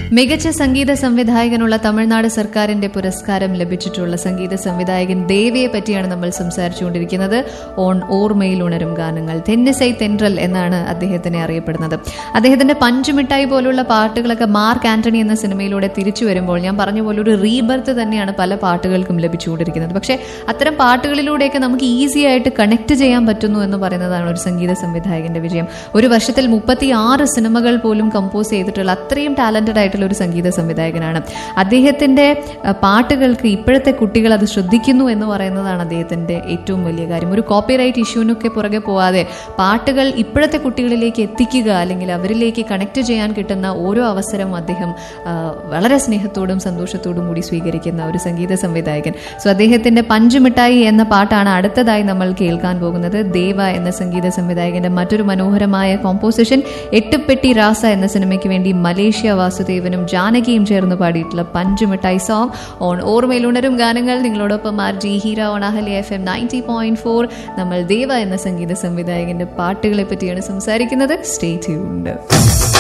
മികച്ച സംഗീത സംവിധായകനുള്ള തമിഴ്നാട് സർക്കാരിന്റെ പുരസ്കാരം ലഭിച്ചിട്ടുള്ള സംഗീത സംവിധായകൻ ദേവിയെ പറ്റിയാണ് നമ്മൾ സംസാരിച്ചുകൊണ്ടിരിക്കുന്നത് ഓൺ ഓർമ്മയിൽ ഉണരും ഗാനങ്ങൾ തെന്നിസൈ തെൻട്രൽ എന്നാണ് അദ്ദേഹത്തിനെ അറിയപ്പെടുന്നത് അദ്ദേഹത്തിന്റെ പഞ്ചുമിഠായി പോലുള്ള പാട്ടുകളൊക്കെ മാർക്ക് ആന്റണി എന്ന സിനിമയിലൂടെ തിരിച്ചു വരുമ്പോൾ ഞാൻ പറഞ്ഞ പോലെ ഒരു റീബർത്ത് തന്നെയാണ് പല പാട്ടുകൾക്കും ലഭിച്ചുകൊണ്ടിരിക്കുന്നത് പക്ഷേ അത്തരം പാട്ടുകളിലൂടെയൊക്കെ നമുക്ക് ഈസി ആയിട്ട് കണക്ട് ചെയ്യാൻ പറ്റുന്നു എന്ന് പറയുന്നതാണ് ഒരു സംഗീത സംവിധായകന്റെ വിജയം ഒരു വർഷത്തിൽ മുപ്പത്തി ആറ് സിനിമകൾ പോലും കമ്പോസ് ചെയ്തിട്ടുള്ള അത്രയും ടാലന്റഡ് ആയിട്ടുള്ള ഒരു സംഗീത സംവിധായകനാണ് അദ്ദേഹത്തിന്റെ അഹ്, പാട്ടുകൾക്ക് ഇപ്പോഴത്തെ കുട്ടികൾ അത് ശ്രദ്ധിക്കുന്നു എന്ന് പറയുന്നതാണ് അദ്ദേഹത്തിന്റെ ഏറ്റവും വലിയ കാര്യം ഒരു കോപ്പിറൈറ്റ് ഇഷ്യൂവിനൊക്കെ പുറകെ പോവാതെ പാട്ടുകൾ ഇപ്പോഴത്തെ കുട്ടികളിലേക്ക് എത്തിക്കുക അല്ലെങ്കിൽ അവരിലേക്ക് കണക്ട് ചെയ്യാൻ കിട്ടുന്ന ഓരോ അവസരവും അദ്ദേഹം ആ, വളരെ സ്നേഹത്തോടും സന്തോഷത്തോടും കൂടി സ്വീകരിക്കുന്ന ഒരു സംഗീത സംവിധായകൻ സോ അദ്ദേഹത്തിന്റെ പഞ്ചുമിഠായി എന്ന പാട്ടാണ് അടുത്തതായി നമ്മൾ കേൾക്കാൻ പോകുന്നത് ദേവ എന്ന സംഗീത സംവിധായകന്റെ മറ്റൊരു മനോഹരമായ കോമ്പോസിഷൻ എട്ടുപെട്ടി രാസ എന്ന സിനിമയ്ക്ക് വേണ്ടി മലേഷ്യ വാസുദേവനും ജാനകിയും ചേർന്ന് പാടിയിട്ടുള്ള പഞ്ചുമിഠായി സോങ് ഓൺ ഓർമ്മയിൽ ഉണരും ഗാനങ്ങൾ നിങ്ങളോടൊപ്പം R J Heera on Ahalia F M ninety point four നമ്മൾ ദേവ എന്ന സംഗീത സംവിധായകന്റെ പാട്ടുകളെ പറ്റിയാണ് സംസാരിക്കുന്നത് സ്റ്റേ ട്യൂൺഡ്